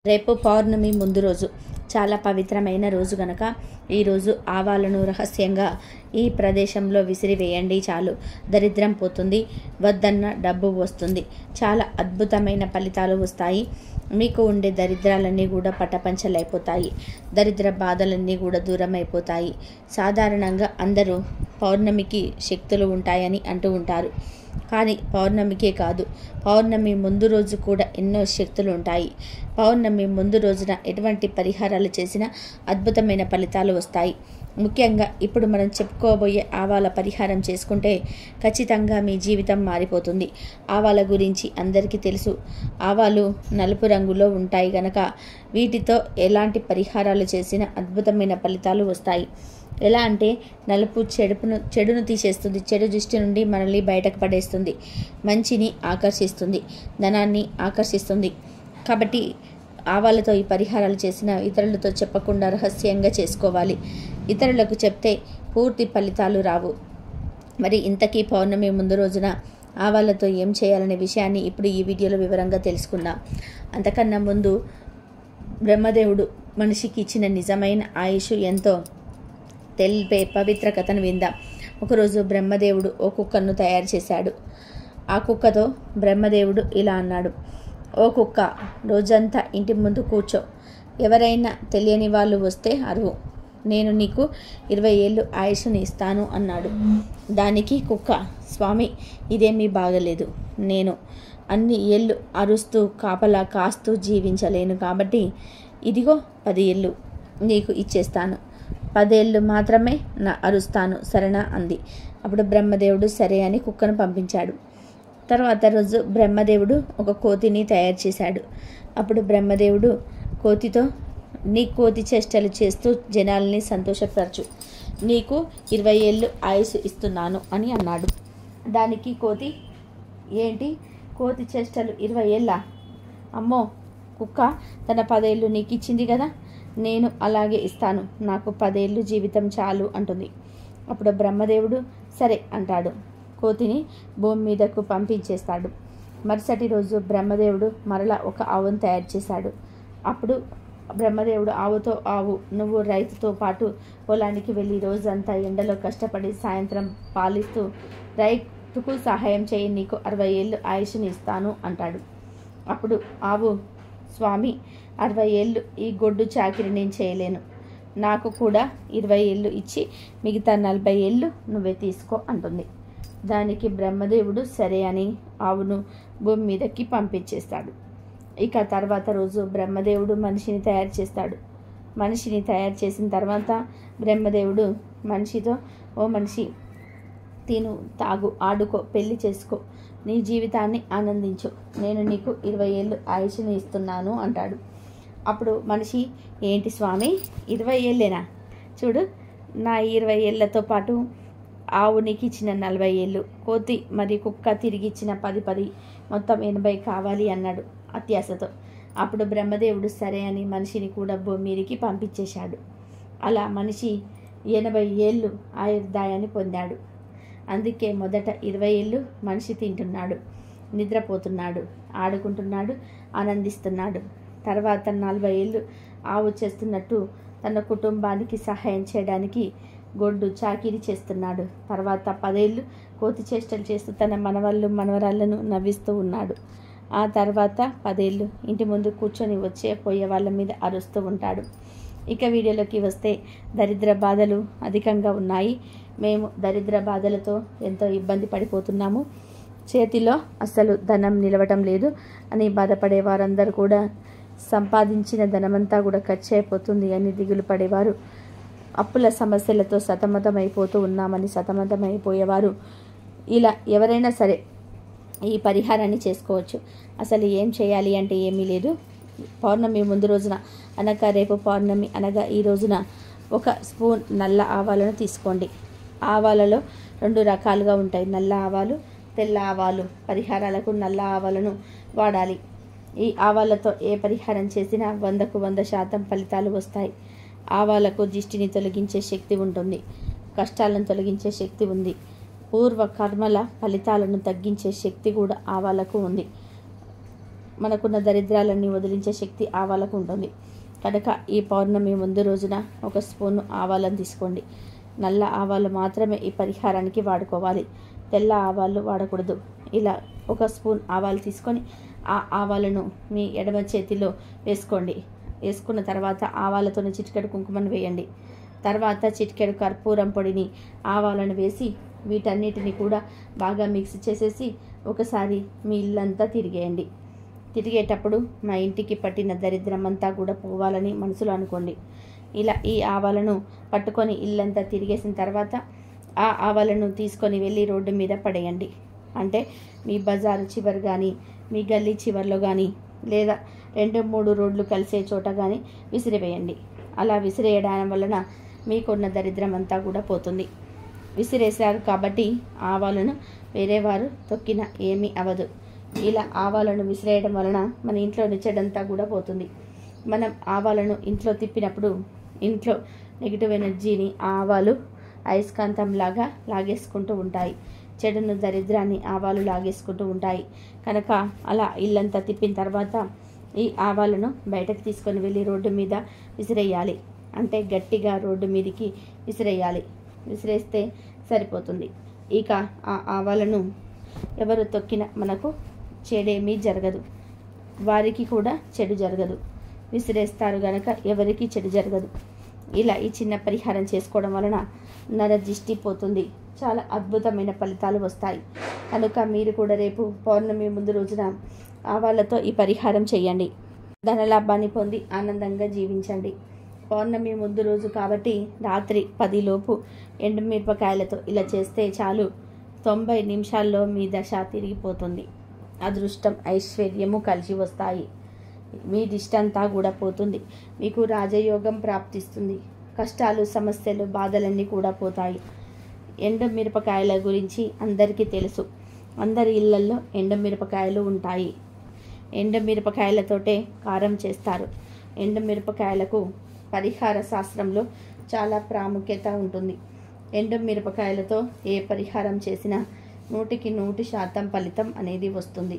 రేపు పౌర్ణమి ముందు రోజు చాలా పవిత్రమైన రోజు గనక ఈరోజు ఆవాలను రహస్యంగా ఈ ప్రదేశంలో విసిరివేయండి చాలు దరిద్రం పోతుంది వద్దన్న డబ్బు వస్తుంది చాలా అద్భుతమైన ఫలితాలు వస్తాయి మీకు ఉండే దరిద్రాలన్నీ కూడా పటపంచలైపోతాయి దరిద్ర బాధలన్నీ కూడా దూరం అయిపోతాయి సాధారణంగా అందరూ పౌర్ణమికి శక్తులు ఉంటాయని అంటూ ఉంటారు కానీ పౌర్ణమికే కాదు పౌర్ణమి ముందు రోజు కూడా ఎన్నో శక్తులు ఉంటాయి పౌర్ణమి ముందు రోజున ఎటువంటి పరిహారాలు చేసినా అద్భుతమైన ఫలితాలు వస్తాయి ముఖ్యంగా ఇప్పుడు మనం చెప్పుకోబోయే ఆవాల పరిహారం చేసుకుంటే ఖచ్చితంగా మీ జీవితం మారిపోతుంది ఆవాల గురించి అందరికీ తెలుసు ఆవాలు నలుపు రంగులో ఉంటాయి గనక వీటితో ఎలాంటి పరిహారాలు చేసినా అద్భుతమైన ఫలితాలు వస్తాయి ఎలా అంటే నలుపు చెడుపును చెడును తీసేస్తుంది చెడు దృష్టి నుండి మనల్ని బయటకు పడేస్తుంది మంచిని ఆకర్షిస్తుంది ధనాన్ని ఆకర్షిస్తుంది కాబట్టి ఆవాలతో ఈ పరిహారాలు చేసిన ఇతరులతో చెప్పకుండా రహస్యంగా చేసుకోవాలి ఇతరులకు చెప్తే పూర్తి ఫలితాలు రావు మరి ఇంతకీ పౌర్ణమి ముందు రోజున ఆవాలతో ఏం చేయాలనే విషయాన్ని ఇప్పుడు ఈ వీడియోలో వివరంగా తెలుసుకుందాం అంతకన్నా ముందు బ్రహ్మదేవుడు మనిషికి ఇచ్చిన నిజమైన ఆయుష్ ఎంతో తెలిపే పవిత్ర కథను విందాం ఒకరోజు బ్రహ్మదేవుడు ఓ కుక్కను తయారు చేశాడు ఆ కుక్కతో బ్రహ్మదేవుడు ఇలా అన్నాడు ఓ కుక్క రోజంతా ఇంటి ముందు కూర్చో ఎవరైనా తెలియని వాళ్ళు వస్తే అరువు నేను నీకు ఇరవై ఏళ్ళు ఆయుష్ని ఇస్తాను అన్నాడు దానికి కుక్క స్వామి ఇదేమీ బాగలేదు నేను అన్ని ఏళ్ళు అరుస్తూ కాపలా కాస్తూ జీవించలేను కాబట్టి ఇదిగో పది ఏళ్ళు నీకు ఇచ్చేస్తాను పదేళ్ళు మాత్రమే నా అరుస్తాను సరేనా అంది అప్పుడు బ్రహ్మదేవుడు సరే అని కుక్కను పంపించాడు తర్వాత రోజు బ్రహ్మదేవుడు ఒక కోతిని తయారు చేశాడు అప్పుడు బ్రహ్మదేవుడు కోతితో నీ కోతి చేష్టలు చేస్తూ జనాల్ని సంతోషపరచు నీకు ఇరవై ఏళ్ళు ఆయుసు ఇస్తున్నాను అని అన్నాడు దానికి కోతి ఏంటి కోతి చేష్టలు ఇరవై ఏళ్ళ అమ్మో కుక్క తన పదేళ్ళు నీకు ఇచ్చింది కదా నేను అలాగే ఇస్తాను నాకు పదేళ్ళు జీవితం చాలు అంటుంది అప్పుడు బ్రహ్మదేవుడు సరే అంటాడు కోతిని భూమి మీదకు పంపించేస్తాడు మరుసటి రోజు బ్రహ్మదేవుడు మరలా ఒక ఆవును తయారు చేశాడు అప్పుడు బ్రహ్మదేవుడు ఆవుతో ఆవు నువ్వు రైతుతో పాటు పొలానికి వెళ్ళి రోజంతా ఎండలో కష్టపడి సాయంత్రం పాలిస్తూ రైతుకు సహాయం చేయి నీకు అరవై ఏళ్ళు ఆయుష్ని ఇస్తాను అంటాడు అప్పుడు ఆవు స్వామి అరవై ఏళ్ళు ఈ గొడ్డు చాకిరి నేను చేయలేను నాకు కూడా ఇరవై ఏళ్ళు ఇచ్చి మిగతా నలభై ఏళ్ళు నువ్వే తీసుకో అంటుంది దానికి బ్రహ్మదేవుడు సరే అని ఆవును భూమి మీదకి పంపించేస్తాడు ఇక తర్వాత రోజు బ్రహ్మదేవుడు మనిషిని తయారు చేస్తాడు మనిషిని తయారు చేసిన తర్వాత బ్రహ్మదేవుడు మనిషితో ఓ మనిషి తిను తాగు ఆడుకో పెళ్లి చేసుకో నీ జీవితాన్ని ఆనందించు నేను నీకు ఇరవై ఏళ్ళు ఆయుష్ని ఇస్తున్నాను అంటాడు అప్పుడు మనిషి ఏంటి స్వామి ఇరవై ఏళ్ళేనా చూడు నా ఇరవై ఏళ్ళతో పాటు ఆవు నీకు ఇచ్చిన నలభై ఏళ్ళు కోతి మరి కుక్క తిరిగి ఇచ్చిన పది పది మొత్తం ఎనభై కావాలి అన్నాడు అత్యాశతో అప్పుడు బ్రహ్మదేవుడు సరే అని మనిషిని కూడా భూమిరికి పంపించేశాడు అలా మనిషి ఎనభై ఏళ్ళు ఆయుర్దాయాన్ని పొందాడు అందుకే మొదట ఇరవై ఏళ్ళు మనిషి తింటున్నాడు నిద్రపోతున్నాడు ఆడుకుంటున్నాడు ఆనందిస్తున్నాడు తర్వాత నలభై ఏళ్ళు ఆవు చేస్తున్నట్టు తన కుటుంబానికి సహాయం చేయడానికి గొడ్డు చాకిరి చేస్తున్నాడు తర్వాత పదేళ్ళు కోతి చేష్టలు చేస్తూ తన మనవళ్ళు మనవరాళ్ళను నవ్విస్తూ ఉన్నాడు ఆ తర్వాత పదేళ్ళు ఇంటి ముందు కూర్చొని వచ్చే పోయే వాళ్ళ మీద అరుస్తూ ఉంటాడు ఇక వీడియోలోకి వస్తే దరిద్ర బాధలు అధికంగా ఉన్నాయి మేము దరిద్ర బాధలతో ఎంతో ఇబ్బంది పడిపోతున్నాము చేతిలో అసలు ధనం నిలవటం లేదు అని బాధపడే వారందరూ కూడా సంపాదించిన ధనమంతా కూడా ఖర్చు అయిపోతుంది అని దిగులు పడేవారు అప్పుల సమస్యలతో సతమతమైపోతూ ఉన్నామని సతమతమైపోయేవారు ఇలా ఎవరైనా సరే ఈ పరిహారాన్ని చేసుకోవచ్చు అసలు ఏం చేయాలి అంటే ఏమీ లేదు పౌర్ణమి ముందు రోజున అనగా రేపు పౌర్ణమి అనగా ఈ రోజున ఒక స్పూన్ నల్ల ఆవాలను తీసుకోండి ఆవాలలో రెండు రకాలుగా ఉంటాయి నల్ల ఆవాలు తెల్ల ఆవాలు పరిహారాలకు నల్ల ఆవాలను వాడాలి ఈ ఆవాలతో ఏ పరిహారం చేసినా వందకు వంద శాతం ఫలితాలు వస్తాయి ఆవాలకు దిష్టిని తొలగించే శక్తి ఉంటుంది కష్టాలను తొలగించే శక్తి ఉంది పూర్వ కర్మల ఫలితాలను తగ్గించే శక్తి కూడా ఆవాలకు ఉంది మనకున్న దరిద్రాలన్నీ వదిలించే శక్తి ఆవాలకు ఉంటుంది కనుక ఈ పౌర్ణమి ముందు రోజున ఒక స్పూన్ ఆవాలను తీసుకోండి నల్ల ఆవాలు మాత్రమే ఈ పరిహారానికి వాడుకోవాలి తెల్ల ఆవాలు వాడకూడదు ఇలా ఒక స్పూన్ ఆవాలు తీసుకొని ఆ ఆవాలను మీ ఎడమ చేతిలో వేసుకోండి వేసుకున్న తర్వాత ఆవాలతోని చిటికెడు కుంకుమను వేయండి తర్వాత చిటికెడు కర్పూరం పొడిని ఆవాలను వేసి వీటన్నిటిని కూడా బాగా మిక్స్ చేసేసి ఒకసారి మీ ఇల్లంతా తిరిగేయండి తిరిగేటప్పుడు మా ఇంటికి పట్టిన దరిద్రం అంతా కూడా పోవాలని మనసులో అనుకోండి ఇలా ఈ ఆవాలను పట్టుకొని ఇల్లంతా తిరిగేసిన తర్వాత ఆ ఆవాలను తీసుకొని వెళ్ళి రోడ్డు మీద పడేయండి అంటే మీ బజారు చివరి కానీ మీ గల్లీ చివరిలో కానీ లేదా రెండు మూడు రోడ్లు కలిసే చోట కానీ విసిరివేయండి అలా విసిరేయడం వలన మీకున్న దరిద్రం అంతా కూడా పోతుంది విసిరేశారు కాబట్టి ఆవాలను వేరే వారు తొక్కిన ఏమీ అవదు ఇలా ఆవాలను విసిరేయడం వలన మన ఇంట్లోని చెడంతా కూడా పోతుంది మనం ఆవాలను ఇంట్లో తిప్పినప్పుడు ఇంట్లో నెగిటివ్ ఎనర్జీని ఆ ఆవాలు అయస్కాంతంలాగా లాగేసుకుంటూ ఉంటాయి చెడును దరిద్రాన్ని ఆవాలు లాగేసుకుంటూ ఉంటాయి కనుక అలా ఇల్లంతా తిప్పిన తర్వాత ఈ ఆవాలను బయటకు తీసుకొని వెళ్ళి రోడ్డు మీద విసిరేయాలి అంటే గట్టిగా రోడ్డు మీదకి విసిరేయాలి విసిరేస్తే సరిపోతుంది ఇక ఆ ఆవాలను ఎవరు తొక్కినా మనకు చెడేమీ జరగదు వారికి కూడా చెడు జరగదు విసిరేస్తారు గనక ఎవరికి చెడు జరగదు ఇలా ఈ చిన్న పరిహారం చేసుకోవడం వలన నర దిష్టి పోతుంది చాలా అద్భుతమైన ఫలితాలు వస్తాయి కనుక మీరు కూడా రేపు పౌర్ణమి ముందు రోజున ఆవాళ్ళతో ఈ పరిహారం చేయండి ధనలాభాన్ని పొంది ఆనందంగా జీవించండి పౌర్ణమి ముందు రోజు కాబట్టి రాత్రి పదిలోపు ఎండుమిరపకాయలతో ఇలా చేస్తే చాలు తొంభై నిమిషాల్లో మీ దశ తిరిగిపోతుంది అదృష్టం ఐశ్వర్యము కలిసి వస్తాయి మీ దిష్టంతా కూడా పోతుంది మీకు రాజయోగం ప్రాప్తిస్తుంది కష్టాలు సమస్యలు బాధలన్నీ కూడా పోతాయి ఎండు మిరపకాయల గురించి అందరికీ తెలుసు అందరి ఇళ్లల్లో ఎండు మిరపకాయలు ఉంటాయి ఎండు మిరపకాయలతోటే కారం చేస్తారు ఎండు మిరపకాయలకు పరిహార శాస్త్రంలో చాలా ప్రాముఖ్యత ఉంటుంది ఎండు మిరపకాయలతో ఏ పరిహారం చేసినా నూటికి నూటి శాతం ఫలితం అనేది వస్తుంది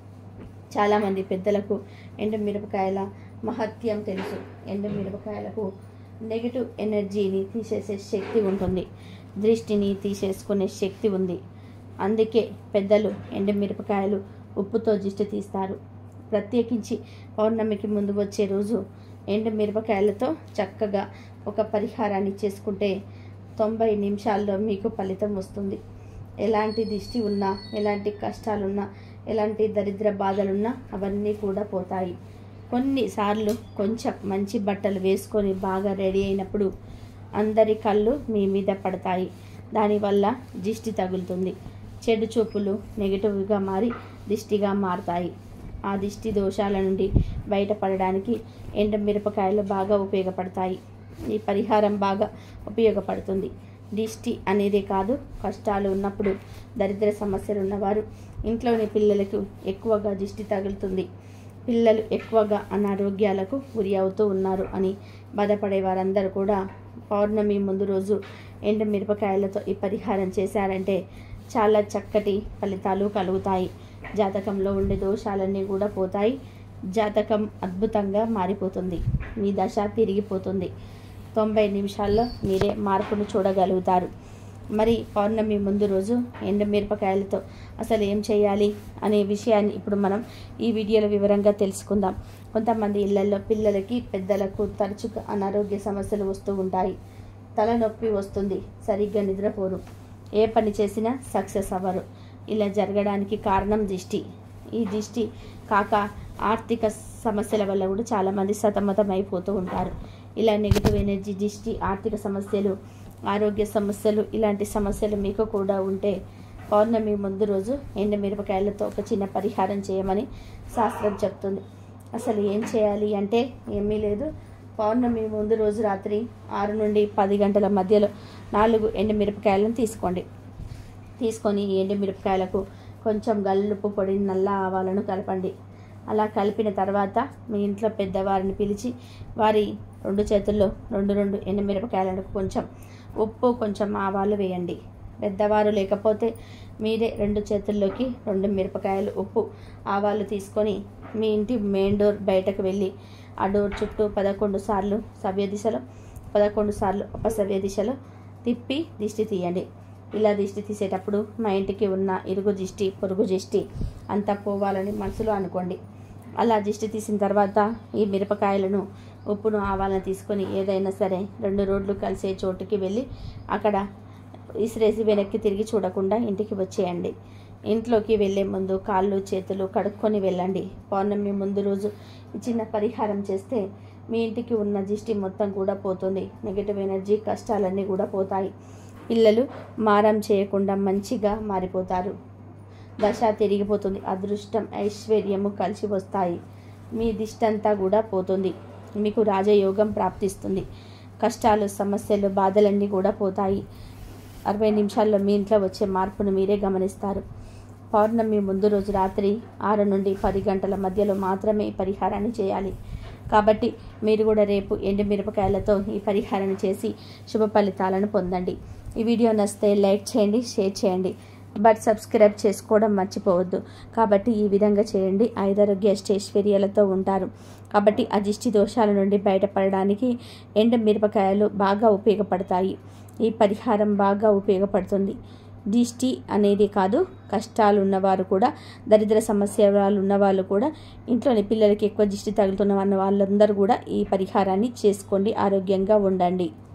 చాలామంది పెద్దలకు ఎండు మిరపకాయల మహత్యం తెలుసు ఎండు మిరపకాయలకు నెగిటివ్ ఎనర్జీని తీసేసే శక్తి ఉంటుంది దృష్టిని తీసేసుకునే శక్తి ఉంది అందుకే పెద్దలు ఎండు మిరపకాయలు ఉప్పుతో దిష్టి తీస్తారు ప్రత్యేకించి పౌర్ణమికి ముందు వచ్చే రోజు ఎండు మిరపకాయలతో చక్కగా ఒక పరిహారాన్ని చేసుకుంటే తొంభై నిమిషాల్లో మీకు ఫలితం వస్తుంది ఎలాంటి దిష్టి ఉన్నా ఎలాంటి కష్టాలున్నా ఎలాంటి దరిద్ర బాధలున్నా అవన్నీ కూడా పోతాయి కొన్నిసార్లు కొంచెం మంచి బట్టలు వేసుకొని బాగా రెడీ అయినప్పుడు అందరి కళ్ళు మీ మీద పడతాయి దానివల్ల దిష్టి తగులుతుంది చెడు చూపులు నెగిటివ్గా మారి దిష్టిగా మారుతాయి ఆ దిష్టి దోషాల నుండి బయటపడడానికి ఎండ మిరపకాయలు బాగా ఉపయోగపడతాయి ఈ పరిహారం బాగా ఉపయోగపడుతుంది దిష్టి అనేదే కాదు కష్టాలు ఉన్నప్పుడు దరిద్ర సమస్యలు ఉన్నవారు ఇంట్లోని పిల్లలకు ఎక్కువగా దిష్టి తగులుతుంది పిల్లలు ఎక్కువగా అనారోగ్యాలకు గురి అవుతూ ఉన్నారు అని బాధపడే వారందరూ కూడా పౌర్ణమి ముందు రోజు ఎండు మిరపకాయలతో ఈ పరిహారం చేశారంటే చాలా చక్కటి ఫలితాలు కలుగుతాయి జాతకంలో ఉండే దోషాలన్నీ కూడా పోతాయి జాతకం అద్భుతంగా మారిపోతుంది మీ దశ తిరిగిపోతుంది తొంభై నిమిషాల్లో మీరే మార్పును చూడగలుగుతారు మరి పౌర్ణమి ముందు రోజు ఎండు మిరపకాయలతో అసలు ఏం చేయాలి అనే విషయాన్ని ఇప్పుడు మనం ఈ వీడియోలో వివరంగా తెలుసుకుందాం కొంతమంది ఇళ్లలో పిల్లలకి పెద్దలకు తరచుగా అనారోగ్య సమస్యలు వస్తూ ఉంటాయి తలనొప్పి వస్తుంది సరిగ్గా నిద్రపోరు ఏ పని చేసినా సక్సెస్ అవ్వరు ఇలా జరగడానికి కారణం దిష్టి ఈ దిష్టి కాక ఆర్థిక సమస్యల వల్ల కూడా చాలామంది సతమతం అయిపోతూ ఉంటారు ఇలా నెగిటివ్ ఎనర్జీ దిష్టి ఆర్థిక సమస్యలు ఆరోగ్య సమస్యలు ఇలాంటి సమస్యలు మీకు కూడా ఉంటే పౌర్ణమి ముందు రోజు ఎండు మిరపకాయలతో ఒక చిన్న పరిహారం చేయమని శాస్త్రం చెప్తుంది అసలు ఏం చేయాలి అంటే ఏమీ లేదు పౌర్ణమి ముందు రోజు రాత్రి ఆరు నుండి పది గంటల మధ్యలో నాలుగు ఎండు మిరపకాయలను తీసుకోండి తీసుకొని ఈ ఎండు మిరపకాయలకు కొంచెం గల్లుప్పు పొడి నల్ల ఆవాలను కలపండి అలా కలిపిన తర్వాత మీ ఇంట్లో పెద్దవారిని పిలిచి వారి రెండు చేతుల్లో రెండు రెండు ఎండుమిరపకాయలకు కొంచెం ఉప్పు కొంచెం ఆవాలు వేయండి పెద్దవారు లేకపోతే మీరే రెండు చేతుల్లోకి రెండు మిరపకాయలు ఉప్పు ఆవాలు తీసుకొని మీ ఇంటి మెయిన్ డోర్ బయటకు వెళ్ళి ఆ డోర్ చుట్టూ పదకొండు సార్లు సవ్య దిశలో పదకొండు సార్లు అపసవ్య దిశలో తిప్పి దిష్టి తీయండి ఇలా దిష్టి తీసేటప్పుడు మా ఇంటికి ఉన్న ఇరుగు దిష్టి పొరుగు దిష్టి అంతా పోవాలని మనసులో అనుకోండి అలా దిష్టి తీసిన తర్వాత ఈ మిరపకాయలను ఉప్పును ఆవాలను తీసుకొని ఏదైనా సరే రెండు రోడ్లు కలిసే చోటుకి వెళ్ళి అక్కడ ఇసిరేసి వెనక్కి తిరిగి చూడకుండా ఇంటికి వచ్చేయండి ఇంట్లోకి వెళ్ళే ముందు కాళ్ళు చేతులు కడుక్కొని వెళ్ళండి పౌర్ణమి ముందు రోజు ఈ చిన్న పరిహారం చేస్తే మీ ఇంటికి ఉన్న దిష్టి మొత్తం కూడా పోతుంది నెగిటివ్ ఎనర్జీ కష్టాలన్నీ కూడా పోతాయి పిల్లలు మారం చేయకుండా మంచిగా మారిపోతారు దశ తిరిగిపోతుంది అదృష్టం ఐశ్వర్యము కలిసి వస్తాయి మీ దిష్టంతా కూడా పోతుంది మీకు రాజయోగం ప్రాప్తిస్తుంది కష్టాలు సమస్యలు బాధలన్నీ కూడా పోతాయి అరవై నిమిషాల్లో మీ ఇంట్లో వచ్చే మార్పును మీరే గమనిస్తారు పౌర్ణమి ముందు రోజు రాత్రి ఆరు నుండి పది గంటల మధ్యలో మాత్రమే ఈ పరిహారాన్ని చేయాలి కాబట్టి మీరు కూడా రేపు ఎండు మిరపకాయలతో ఈ పరిహారాన్ని చేసి శుభ ఫలితాలను పొందండి ఈ వీడియో నచ్చితే లైక్ చేయండి షేర్ చేయండి బట్ సబ్స్క్రైబ్ చేసుకోవడం మర్చిపోవద్దు కాబట్టి ఈ విధంగా చేయండి ఐదారోగ్య అష్టైశ్వర్యాలతో ఉంటారు కాబట్టి ఆ దిష్టి దోషాల నుండి బయటపడడానికి ఎండు మిరపకాయలు బాగా ఉపయోగపడతాయి ఈ పరిహారం బాగా ఉపయోగపడుతుంది దిష్టి అనేది కాదు కష్టాలు ఉన్నవారు కూడా దరిద్ర సమస్యలు ఉన్నవాళ్ళు కూడా ఇంట్లోని పిల్లలకి ఎక్కువ దిష్టి తగులుతున్న వాళ్ళందరూ కూడా ఈ పరిహారాన్ని చేసుకోండి ఆరోగ్యంగా ఉండండి